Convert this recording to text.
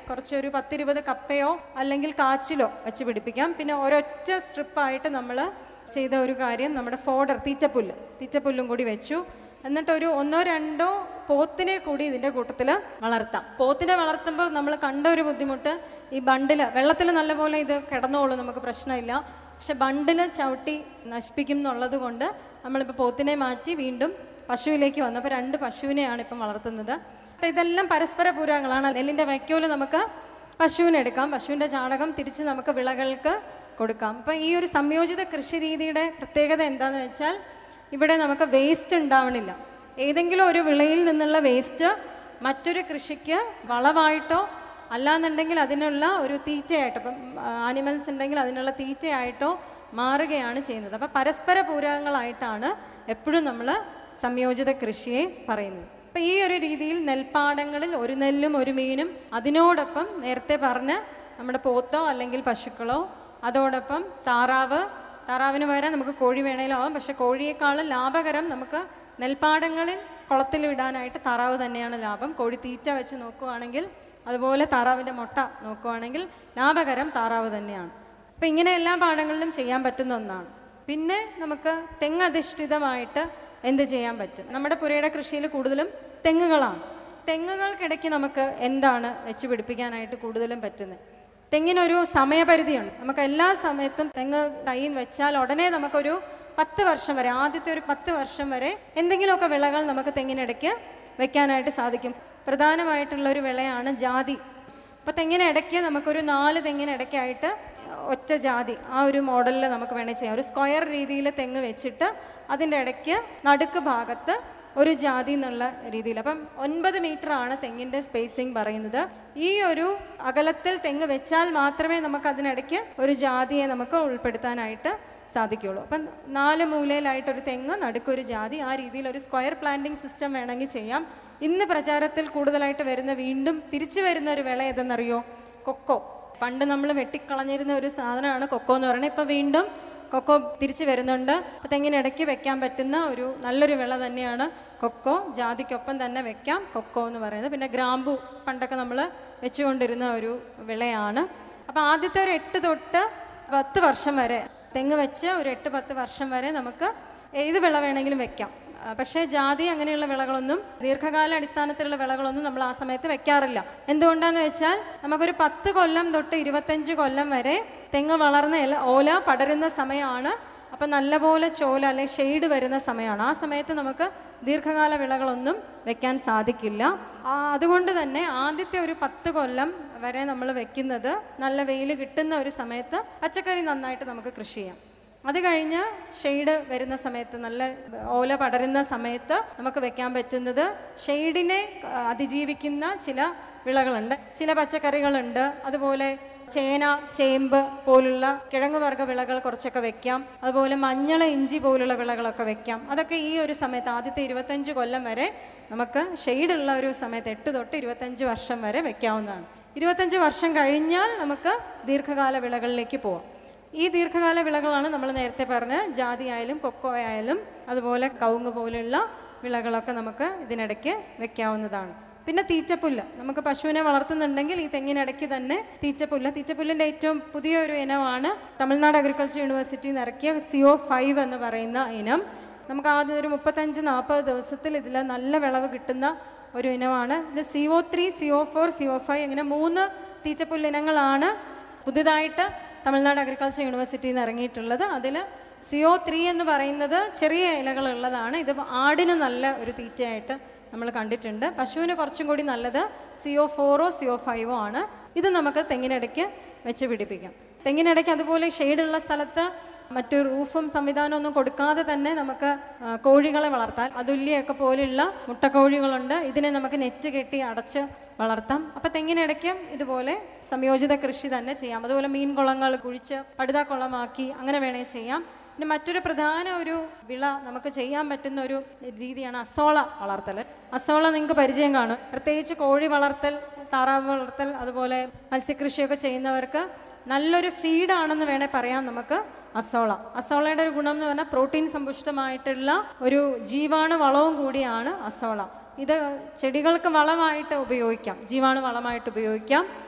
കുറച്ചൊരു പത്തിരുപത് കപ്പയോ അല്ലെങ്കിൽ കാച്ചിലോ വെച്ച് പിടിപ്പിക്കാം പിന്നെ ഒരൊറ്റ സ്ട്രിപ്പായിട്ട് നമ്മൾ ചെയ്ത ഒരു കാര്യം നമ്മുടെ ഫോഡർ തീറ്റപ്പുല്ല് തീറ്റപ്പുല്ലും കൂടി വെച്ചു എന്നിട്ട് ഒരു ഒന്നോ രണ്ടോ പോത്തിനെ കൂടി ഇതിൻ്റെ കൂട്ടത്തിൽ വളർത്താം പോത്തിനെ വളർത്തുമ്പോൾ നമ്മൾ കണ്ട ഒരു ബുദ്ധിമുട്ട് ഈ ബണ്ടിൽ വെള്ളത്തിൽ നല്ലപോലെ ഇത് കിടന്നോളൂ നമുക്ക് പ്രശ്നമില്ല പക്ഷെ ബണ്ടിൽ ചവിട്ടി നശിപ്പിക്കും എന്നുള്ളത് കൊണ്ട് നമ്മളിപ്പോൾ പോത്തിനെ മാറ്റി വീണ്ടും പശുവിലേക്ക് വന്നു അപ്പോൾ രണ്ട് പശുവിനെയാണ് ഇപ്പം വളർത്തുന്നത് അപ്പം ഇതെല്ലാം പരസ്പര പൂരകങ്ങളാണ് നെല്ലിൻ്റെ വൈക്കോല് നമുക്ക് പശുവിന് എടുക്കാം പശുവിൻ്റെ ചാണകം തിരിച്ച് നമുക്ക് വിളകൾക്ക് കൊടുക്കാം അപ്പം ഈ ഒരു സംയോജിത കൃഷി രീതിയുടെ പ്രത്യേകത എന്താണെന്ന് വെച്ചാൽ ഇവിടെ നമുക്ക് വേസ്റ്റ് ഉണ്ടാവണില്ല ഏതെങ്കിലും ഒരു വിളയിൽ നിന്നുള്ള വേസ്റ്റ് മറ്റൊരു കൃഷിക്ക് വളമായിട്ടോ അല്ലാന്നുണ്ടെങ്കിൽ അതിനുള്ള ഒരു തീറ്റയായിട്ടോ ഇപ്പം ആനിമൽസ് ഉണ്ടെങ്കിൽ അതിനുള്ള തീറ്റയായിട്ടോ മാറുകയാണ് ചെയ്യുന്നത് അപ്പം പരസ്പര പൂരകങ്ങളായിട്ടാണ് എപ്പോഴും നമ്മൾ സംയോജിത കൃഷിയെ പറയുന്നത് അപ്പം ഈ ഒരു രീതിയിൽ നെൽപ്പാടങ്ങളിൽ ഒരു നെല്ലും ഒരു മീനും അതിനോടൊപ്പം നേരത്തെ പറഞ്ഞ നമ്മുടെ പോത്തോ അല്ലെങ്കിൽ പശുക്കളോ അതോടൊപ്പം താറാവ് താറാവിന് പകരം നമുക്ക് കോഴി വേണേലും ആവാം പക്ഷെ കോഴിയേക്കാളും ലാഭകരം നമുക്ക് നെൽപ്പാടങ്ങളിൽ കുളത്തിൽ വിടാനായിട്ട് താറാവ് തന്നെയാണ് ലാഭം കോഴി തീറ്റ വെച്ച് നോക്കുകയാണെങ്കിൽ അതുപോലെ താറാവിൻ്റെ മുട്ട നോക്കുകയാണെങ്കിൽ ലാഭകരം താറാവ് തന്നെയാണ് അപ്പം ഇങ്ങനെ എല്ലാ പാടങ്ങളിലും ചെയ്യാൻ പറ്റുന്ന ഒന്നാണ് പിന്നെ നമുക്ക് തെങ്ങ് അധിഷ്ഠിതമായിട്ട് എന്ത് ചെയ്യാൻ പറ്റും നമ്മുടെ പുരയുടെ കൃഷിയിൽ കൂടുതലും തെങ്ങുകളാണ് തെങ്ങുകൾക്കിടയ്ക്ക് നമുക്ക് എന്താണ് വെച്ച് പിടിപ്പിക്കാനായിട്ട് കൂടുതലും പറ്റുന്നത് തെങ്ങിനൊരു സമയപരിധിയുണ്ട് നമുക്ക് എല്ലാ സമയത്തും തെങ്ങ് തൈ വെച്ചാൽ ഉടനെ നമുക്കൊരു പത്ത് വർഷം വരെ ആദ്യത്തെ ഒരു പത്ത് വർഷം വരെ എന്തെങ്കിലുമൊക്കെ വിളകൾ നമുക്ക് തെങ്ങിനിടയ്ക്ക് വെക്കാനായിട്ട് സാധിക്കും പ്രധാനമായിട്ടുള്ള ഒരു വിളയാണ് ജാതി അപ്പോൾ തെങ്ങിനിടയ്ക്ക് നമുക്കൊരു നാല് തെങ്ങിനിടയ്ക്കായിട്ട് ഒറ്റ ജാതി ആ ഒരു മോഡലിൽ നമുക്ക് വേണേൽ ചെയ്യാം ഒരു സ്ക്വയർ രീതിയിൽ തെങ്ങ് വെച്ചിട്ട് അതിൻ്റെ ഇടയ്ക്ക് നടുക്ക് ഭാഗത്ത് ഒരു ജാതി എന്നുള്ള രീതിയിൽ അപ്പം ഒൻപത് മീറ്റർ ആണ് തെങ്ങിൻ്റെ സ്പേസിങ് പറയുന്നത് ഈ ഒരു അകലത്തിൽ തെങ്ങ് വെച്ചാൽ മാത്രമേ നമുക്ക് അതിനിടയ്ക്ക് ഒരു ജാതിയെ നമുക്ക് ഉൾപ്പെടുത്താനായിട്ട് സാധിക്കുള്ളൂ അപ്പം നാല് മൂലയിലായിട്ട് ഒരു തെങ്ങ് നടുക്കൊരു ജാതി ആ രീതിയിൽ ഒരു സ്ക്വയർ പ്ലാന്റിംഗ് സിസ്റ്റം വേണമെങ്കിൽ ചെയ്യാം ഇന്ന് പ്രചാരത്തിൽ കൂടുതലായിട്ട് വരുന്ന വീണ്ടും തിരിച്ചു വരുന്ന ഒരു വിള ഏതെന്നറിയോ കൊക്കോ പണ്ട് നമ്മൾ വെട്ടിക്കളഞ്ഞിരുന്ന ഒരു സാധനമാണ് കൊക്കോ എന്ന് പറയുന്നത് ഇപ്പം വീണ്ടും കൊക്കോ തിരിച്ചു വരുന്നുണ്ട് അപ്പം തെങ്ങിനിടയ്ക്ക് വെക്കാൻ പറ്റുന്ന ഒരു നല്ലൊരു വിള തന്നെയാണ് കൊക്കോ ജാതിക്കൊപ്പം തന്നെ വെക്കാം കൊക്കോ എന്ന് പറയുന്നത് പിന്നെ ഗ്രാമ്പു പണ്ടൊക്കെ നമ്മൾ വെച്ചുകൊണ്ടിരുന്ന ഒരു വിളയാണ് അപ്പം ആദ്യത്തെ ഒരു എട്ട് തൊട്ട് പത്ത് വർഷം വരെ തെങ്ങ് വെച്ച് ഒരു എട്ട് പത്ത് വർഷം വരെ നമുക്ക് ഏത് വിള വേണമെങ്കിലും വെക്കാം ആ, പക്ഷേ ജാതി അങ്ങനെയുള്ള വിളകളൊന്നും ദീർഘകാല അടിസ്ഥാനത്തിലുള്ള വിളകളൊന്നും നമ്മൾ ആ സമയത്ത് വെക്കാറില്ല എന്തുകൊണ്ടാന്ന് വെച്ചാൽ നമുക്കൊരു പത്ത് കൊല്ലം തൊട്ട് ഇരുപത്തഞ്ച് കൊല്ലം വരെ തെങ്ങ് വളർന്ന ഇല ഓല പടരുന്ന സമയമാണ് അപ്പം നല്ലപോലെ ചോല അല്ലെങ്കിൽ ഷെയ്ഡ് വരുന്ന സമയമാണ് ആ സമയത്ത് നമുക്ക് ദീർഘകാല വിളകളൊന്നും വെക്കാൻ സാധിക്കില്ല ആ, അതുകൊണ്ട് തന്നെ ആദ്യത്തെ ഒരു പത്ത് കൊല്ലം വരെ നമ്മൾ വെക്കുന്നത് നല്ല വെയിൽ കിട്ടുന്ന ഒരു സമയത്ത് പച്ചക്കറി നന്നായിട്ട് നമുക്ക് കൃഷി ചെയ്യാം അത് കഴിഞ്ഞ് ഷെയ്ഡ് വരുന്ന സമയത്ത് നല്ല ഓല പടരുന്ന സമയത്ത് നമുക്ക് വെക്കാൻ പറ്റുന്നത് ഷെയ്ഡിനെ ആ, അതിജീവിക്കുന്ന ചില വിളകളുണ്ട് ചില പച്ചക്കറികളുണ്ട് അതുപോലെ ചേന ചേമ്പ് പോലുള്ള കിഴങ്ങുവർഗ്ഗ വിളകൾ കുറച്ചൊക്കെ വെക്കാം അതുപോലെ മഞ്ഞൾ ഇഞ്ചി പോലുള്ള വിളകളൊക്കെ വെക്കാം അതൊക്കെ ഈ ഒരു സമയത്ത് ആദ്യത്തെ ഇരുപത്തഞ്ച് കൊല്ലം വരെ നമുക്ക് ഷെയ്ഡുള്ള ഒരു സമയത്ത് എട്ട് തൊട്ട് ഇരുപത്തഞ്ച് വർഷം വരെ വെക്കാവുന്നതാണ് ഇരുപത്തഞ്ച് വർഷം കഴിഞ്ഞാൽ നമുക്ക് ദീർഘകാല വിളകളിലേക്ക് പോവാം ഈ ദീർഘകാല വിളകളാണ് നമ്മൾ നേരത്തെ പറഞ്ഞ ജാതി ആയാലും കൊക്കോ ആയാലും അതുപോലെ കവുങ്ങ് പോലുള്ള വിളകളൊക്കെ നമുക്ക് ഇതിനിടയ്ക്ക് വെക്കാവുന്നതാണ് പിന്നെ തീറ്റപ്പുല്ല് നമുക്ക് പശുവിനെ വളർത്തുന്നുണ്ടെങ്കിൽ ഈ തെങ്ങിനിടയ്ക്ക് തന്നെ തീറ്റപ്പുല്ല് തീറ്റപ്പുല്ലിൻ്റെ ഏറ്റവും പുതിയൊരു ഇനമാണ് തമിഴ്നാട് അഗ്രികൾച്ചർ യൂണിവേഴ്സിറ്റിയിൽ നിന്ന് ഇറക്കിയ സിഒ ഫൈവ് എന്ന് പറയുന്ന ഇനം നമുക്ക് ആദ്യം ഒരു മുപ്പത്തഞ്ച് നാൽപ്പത് ദിവസത്തിൽ ഇതിൽ നല്ല വിളവ് കിട്ടുന്ന ഒരു ഇനമാണ് ഇതിൽ C O three C O four C O five ഇങ്ങനെ മൂന്ന് തീറ്റപ്പുല്ല് ഇനങ്ങളാണ് പുതുതായിട്ട് തമിഴ്നാട് അഗ്രികൾച്ചർ യൂണിവേഴ്സിറ്റിയിൽ നിന്ന് ഇറങ്ങിയിട്ടുള്ളത് അതിൽ സിഒ ത്രീ എന്ന് പറയുന്നത് ചെറിയ ഇലകളുള്ളതാണ് ഇത് ആടിന് നല്ല ഒരു തീറ്റയായിട്ട് നമ്മൾ കണ്ടിട്ടുണ്ട് പശുവിന് കുറച്ചും കൂടി നല്ലത് സിഒ ഫോറോ സിഒ ഫൈവോ ആണ് ഇത് നമുക്ക് തെങ്ങിനിടയ്ക്ക് വെച്ച് പിടിപ്പിക്കാം തെങ്ങിനിടയ്ക്ക് അതുപോലെ ഷെയ്ഡുള്ള സ്ഥലത്ത് മറ്റു റൂഫും സംവിധാനം ഒന്നും കൊടുക്കാതെ തന്നെ നമുക്ക് ആ, കോഴികളെ വളർത്താം അതുല്യൊക്കെ പോലുള്ള മുട്ടക്കോഴികളുണ്ട് ഇതിനെ നമുക്ക് നെറ്റ് കെട്ടി അടച്ച് വളർത്താം അപ്പം തെങ്ങിനിടയ്ക്കും ഇതുപോലെ സംയോജിത കൃഷി തന്നെ ചെയ്യാം അതുപോലെ മീൻ കുളങ്ങൾ കുഴിച്ച് പടുതാക്കുളമാക്കി അങ്ങനെ വേണേൽ ചെയ്യാം പിന്നെ മറ്റൊരു പ്രധാന ഒരു വിള നമുക്ക് ചെയ്യാൻ പറ്റുന്ന ഒരു രീതിയാണ് അസോള വളർത്തൽ അസോള നിങ്ങൾക്ക് പരിചയം കാണും പ്രത്യേകിച്ച് കോഴി വളർത്തൽ താറാവ് വളർത്തൽ അതുപോലെ മത്സ്യകൃഷിയൊക്കെ ചെയ്യുന്നവർക്ക് നല്ലൊരു ഫീഡാണെന്ന് വേണേൽ പറയാം നമുക്ക് അസോള അസോളയുടെ ഒരു ഗുണം എന്ന് പറഞ്ഞാൽ പ്രോട്ടീൻ സമ്പുഷ്ടമായിട്ടുള്ള ഒരു ജീവാണു വളവും കൂടിയാണ് അസോള ഇത് ചെടികൾക്ക് വളമായിട്ട് ഉപയോഗിക്കാം ജീവാണു വളമായിട്ട് ഉപയോഗിക്കാം